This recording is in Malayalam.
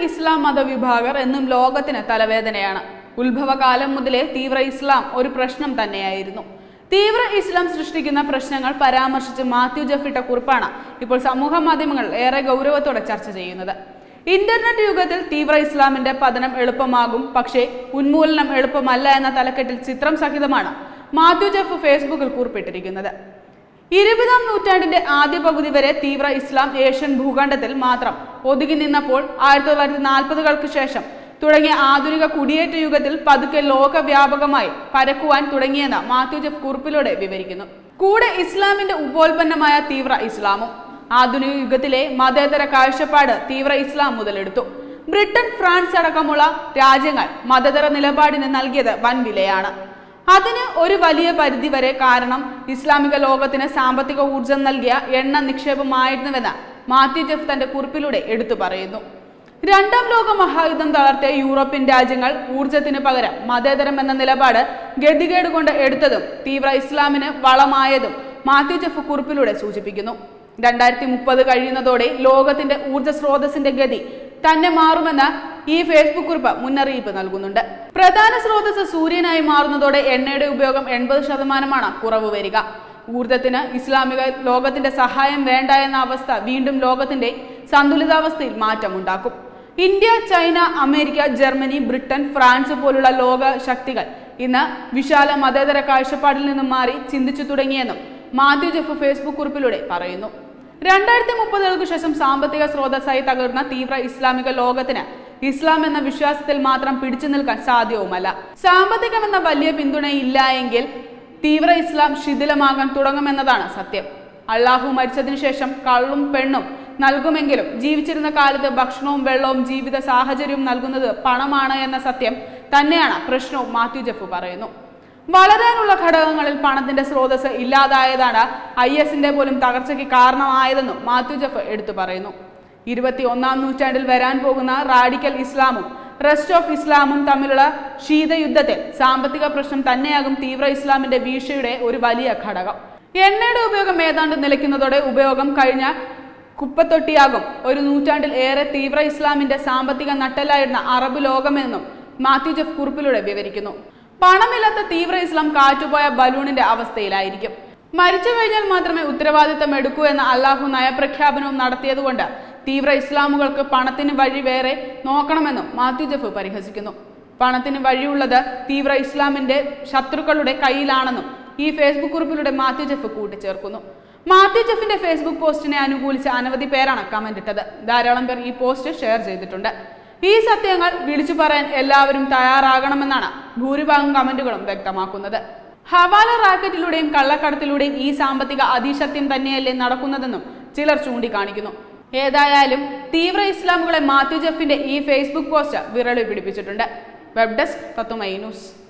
ഇസ്ലാം മതവിഭാഗർ എന്നും ലോകത്തിന് തലവേദനയാണ് ഉത്ഭവകാലം മുതലേ തീവ്ര ഇസ്ലാം ഒരു പ്രശ്നം തന്നെയായിരുന്നു തീവ്ര ഇസ്ലാം സൃഷ്ടിക്കുന്ന പ്രശ്നങ്ങൾ പരാമർശിച്ച് മാത്യു ജഫിട്ട കുറിപ്പാണ് ഇപ്പോൾ സമൂഹ മാധ്യമങ്ങൾ ഏറെ ഗൗരവത്തോടെ ചർച്ച ചെയ്യുന്നത് ഇന്റർനെറ്റ് യുഗത്തിൽ തീവ്ര ഇസ്ലാമിന്റെ പതനം എളുപ്പമാകും പക്ഷേ ഉന്മൂലനം എളുപ്പമല്ല എന്ന തലക്കെട്ടിൽ ചിത്രം സഹിതമാണ് മാത്യു ജഫ് ഫേസ്ബുക്കിൽ കുറിപ്പിട്ടിരിക്കുന്നത് ഇരുപതാം നൂറ്റാണ്ടിന്റെ ആദ്യ പകുതി വരെ തീവ്ര ഇസ്ലാം ഏഷ്യൻ ഭൂഖണ്ഡത്തിൽ മാത്രം ഒതുങ്ങി നിന്നപ്പോൾ ആയിരത്തി തൊള്ളായിരത്തി നാൽപ്പതുകൾക്ക് ശേഷം തുടങ്ങിയ ആധുനിക കുടിയേറ്റ യുഗത്തിൽ പതുക്കെ ലോകവ്യാപകമായി പരക്കുവാൻ തുടങ്ങിയെന്ന് മാത്യു ജഫ് കുറിപ്പിലൂടെ വിവരിക്കുന്നു കൂടെ ഇസ്ലാമിന്റെ ഉപോൽപ്പന്നമായ തീവ്ര ഇസ്ലാമും ആധുനിക യുഗത്തിലെ മതേതര കാഴ്ചപ്പാട് തീവ്ര ഇസ്ലാം മുതലെടുത്തു ബ്രിട്ടൻ ഫ്രാൻസ് അടക്കമുള്ള രാജ്യങ്ങൾ മതേതര നിലപാടിന് നൽകിയത് വൻ വിലയാണ് അതിന് ഒരു വലിയ പരിധി വരെ കാരണം ഇസ്ലാമിക ലോകത്തിന് സാമ്പത്തിക ഊർജം നൽകിയ എണ്ണ നിക്ഷേപമായിരുന്നുവെന്ന് മാത്യു ജഫ് തന്റെ കുറിപ്പിലൂടെ എടുത്തു പറയുന്നു രണ്ടാം ലോക മഹായുദ്ധം തളർത്തിയ യൂറോപ്യൻ രാജ്യങ്ങൾ ഊർജത്തിന് പകരം മതേതരം എന്ന നിലപാട് ഗതികേട് കൊണ്ട് എടുത്തതും തീവ്ര ഇസ്ലാമിന് വളമായതും മാത്യു ജഫ് കുറിപ്പിലൂടെ സൂചിപ്പിക്കുന്നു രണ്ടായിരത്തി മുപ്പത് കഴിയുന്നതോടെ ലോകത്തിന്റെ ഊർജ സ്രോതസ്സിന്റെ ഗതി തന്നെ മാറുമെന്ന് ഈ ഫേസ്ബുക്ക് കുറിപ്പ് മുന്നറിയിപ്പ് നൽകുന്നുണ്ട് പ്രധാന സ്രോതസ് സൂര്യനായി മാറുന്നതോടെ എണ്ണയുടെ ഉപയോഗം എൺപത് ശതമാനമാണ് കുറവ് വരിക ഊർജത്തിന് ഇസ്ലാമിക ലോകത്തിന്റെ സഹായം വേണ്ട എന്ന അവസ്ഥ വീണ്ടും ലോകത്തിന്റെ സന്തുലിതാവസ്ഥയിൽ മാറ്റമുണ്ടാക്കും India China America Germany Britain France പോലുള്ള ലോക ശക്തികൾ ഇന്ന് വിശാല മതേതര കാഴ്ചപ്പാടിൽ നിന്നും മാറി ചിന്തിച്ചു തുടങ്ങിയെന്നും മാത്യു ജെഫ് ഫേസ്ബുക്ക് കുറിപ്പിലൂടെ പറയുന്നു രണ്ടായിരത്തി മുപ്പതുകൾക്ക് ശേഷം സാമ്പത്തിക സ്രോതസ്സായി തകർന്ന തീവ്ര ഇസ്ലാമിക ലോകത്തിന് ഇസ്ലാം എന്ന വിശ്വാസത്തിൽ മാത്രം പിടിച്ചു നിൽക്കാൻ സാധ്യവുമല്ല സാമ്പത്തികം എന്ന വലിയ പിന്തുണയില്ല എങ്കിൽ തീവ്ര ഇസ്ലാം ശിഥിലമാകാൻ തുടങ്ങുമെന്നതാണ് സത്യം അള്ളാഹു മരിച്ചതിനു ശേഷം കള്ളും പെണ്ണും നൽകുമെങ്കിലും ജീവിച്ചിരുന്ന കാലത്ത് ഭക്ഷണവും വെള്ളവും ജീവിത സാഹചര്യവും നൽകുന്നത് പണമാണ് എന്ന സത്യം തന്നെയാണ് പ്രശ്നവും മാത്യു ജെഫ് പറയുന്നു വളരാനുള്ള ഘടകങ്ങളിൽ പണത്തിന്റെ സ്രോതസ് ഇല്ലാതായതാണ് ഐ എസിന്റെ പോലും തകർച്ചയ്ക്ക് കാരണമായതെന്നും മാത്യു ജഫ് എടുത്തു പറയുന്നു ഇരുപത്തി ഒന്നാം നൂറ്റാണ്ടിൽ വരാൻ പോകുന്ന റാഡിക്കൽ ഇസ്ലാമും റെസ്റ്റ് ഓഫ് ഇസ്ലാമും തമ്മിലുള്ള ശീതയുദ്ധത്തിൽ സാമ്പത്തിക പ്രശ്നം തന്നെയാകും തീവ്ര ഇസ്ലാമിന്റെ വീഴ്ചയുടെ ഒരു വലിയ ഘടകം എണ്ണയുടെ ഉപയോഗം ഏതാണ്ട് നിലയ്ക്കുന്നതോടെ ഉപയോഗം കഴിഞ്ഞ കുപ്പത്തൊട്ടിയാകും ഒരു നൂറ്റാണ്ടിൽ ഏറെ തീവ്ര ഇസ്ലാമിന്റെ സാമ്പത്തിക നട്ടലായിരുന്ന അറബ് ലോകമെന്നും മാത്യു ജഫ് കുറിപ്പിലൂടെ വിവരിക്കുന്നു പണമില്ലാത്ത തീവ്ര ഇസ്ലാം കാറ്റുപോയ ബലൂണിന്റെ അവസ്ഥയിലായിരിക്കും മരിച്ചു കഴിഞ്ഞാൽ മാത്രമേ ഉത്തരവാദിത്തം എടുക്കൂ എന്ന അള്ളാഹു നയപ്രഖ്യാപനവും നടത്തിയതുകൊണ്ട് തീവ്ര ഇസ്ലാമുകൾക്ക് പണത്തിന് വഴി വേറെ നോക്കണമെന്നും മാത്യു ജഫ് പരിഹസിക്കുന്നു പണത്തിന് വഴിയുള്ളത് തീവ്ര ഇസ്ലാമിന്റെ ശത്രുക്കളുടെ കയ്യിലാണെന്നും ഈ ഫേസ്ബുക്ക് കുറിപ്പിലൂടെ മാത്യു ജഫ് കൂട്ടിച്ചേർക്കുന്നു മാത്യു ജഫിന്റെ ഫേസ്ബുക്ക് പോസ്റ്റിനെ അനുകൂലിച്ച് അനവധി പേരാണ് കമന്റ് ഇട്ടത് ധാരാളം പേർ ഈ പോസ്റ്റ് ഷെയർ ചെയ്തിട്ടുണ്ട് ഈ സത്യങ്ങൾ വിളിച്ചു പറയാൻ എല്ലാവരും തയ്യാറാകണമെന്നാണ് ഭൂരിഭാഗം കമന്റുകളും വ്യക്തമാക്കുന്നത് ഹവാല റാക്കറ്റിലൂടെയും കള്ളക്കടത്തിലൂടെയും ഈ സാമ്പത്തിക അതിസത്യം തന്നെയല്ലേ നടക്കുന്നതെന്നും ചിലർ ചൂണ്ടിക്കാണിക്കുന്നു ഏതായാലും തീവ്ര ഇസ്ലാമുകളെ മാത്യു ജഫിന്റെ ഈ ഫേസ്ബുക്ക് പോസ്റ്റ് വിരളി പിടിപ്പിച്ചിട്ടുണ്ട് വെബ് ഡെസ്ക് തത്തുമൈ ന്യൂസ്